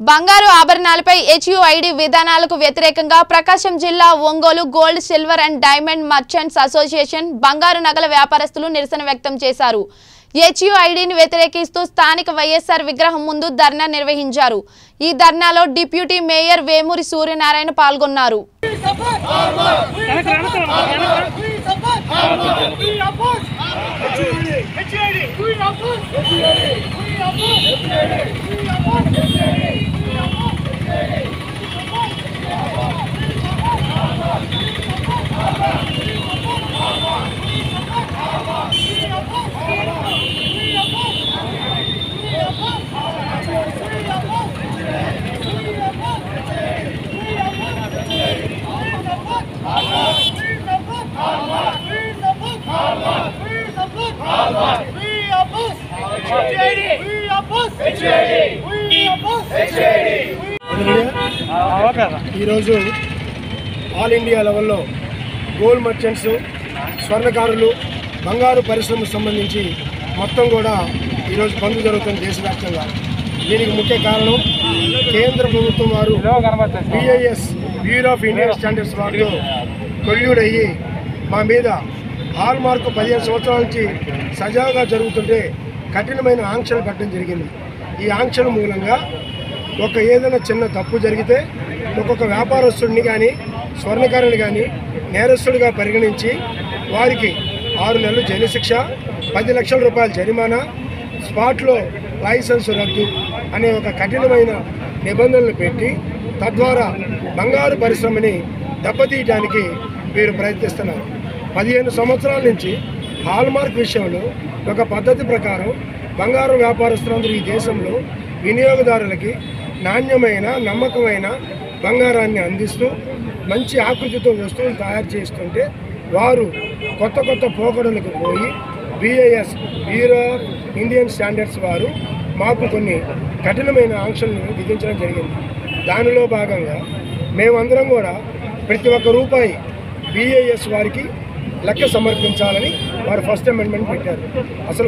బంగారు ఆభరణాలపై హెచ్యుఐడి విధానాలకు వ్యతిరేకంగా ప్రకాశం జిల్లా Ongole gold silver and diamond merchants association బంగారు నగల వ్యాపారస్తులు నిరసన వ్యక్తం చేశారు హెచ్యుఐడిని వ్యతిరేకిస్తూ స్థానిక వైఎస్ఆర్ విగ్రహం ముందు ధర్నా నిర్వహించారు ఈ ధర్నాలో డిప్యూటీ మేయర్ వేమూరి సూర్యనారాయణ పాల్గొన్నారు ఈరోజు ఆల్ ఇండియా లెవెల్లో గోల్డ్ మర్చెంట్స్ స్వర్ణకారులు బంగారు పరిశ్రమకు సంబంధించి మొత్తం కూడా ఈరోజు బంద్ జరుగుతుంది దేశవ్యాప్తంగా దీనికి ముఖ్య కారణం కేంద్ర ప్రభుత్వం వారు BIS bureau of Indian standards వారితో కొల్యూడయ్యి మా మీద హాల్ మార్కు పదిహేను సంవత్సరాల నుంచి సజావుగా జరుగుతుంటే కఠినమైన ఆంక్షలు పెట్టడం జరిగింది ఈ ఆంక్షల మూలంగా ఒక ఏదైనా చిన్న తప్పు జరిగితే ఒక్కొక్క వ్యాపారస్తుడిని కానీ స్వర్ణకారుని కానీ నేరస్తుడిగా పరిగణించి వారికి ఆరు నెలలు జైలు శిక్ష పది లక్షల రూపాయల జరిమానా స్పాట్లో లైసెన్స్ రద్దు అనే ఒక కఠినమైన నిబంధనలు పెట్టి తద్వారా బంగారు పరిశ్రమని దెబ్బతీయడానికి వీరు ప్రయత్నిస్తున్నారు పదిహేను సంవత్సరాల నుంచి హాల్మార్క్ విషయంలో ఒక పద్ధతి ప్రకారం బంగారు వ్యాపారస్తులందరూ ఈ దేశంలో వినియోగదారులకి నాణ్యమైన నమ్మకమైన బంగారాన్ని అందిస్తూ మంచి ఆకృతితో వస్తువులు తయారు చేస్తుంటే వారు కొత్త కొత్త పోకడలకు పోయి BIS bureau of Indian standards వారు మాకు కొన్ని కఠినమైన ఆంక్షలను విధించడం జరిగింది దానిలో భాగంగా మేమందరం కూడా ప్రతి ఒక్క రూపాయి బిఐఎస్ వారికి లెక్క సమర్పించాలని వారు ఫస్ట్ అమెండ్మెంట్ పెట్టారు అసలు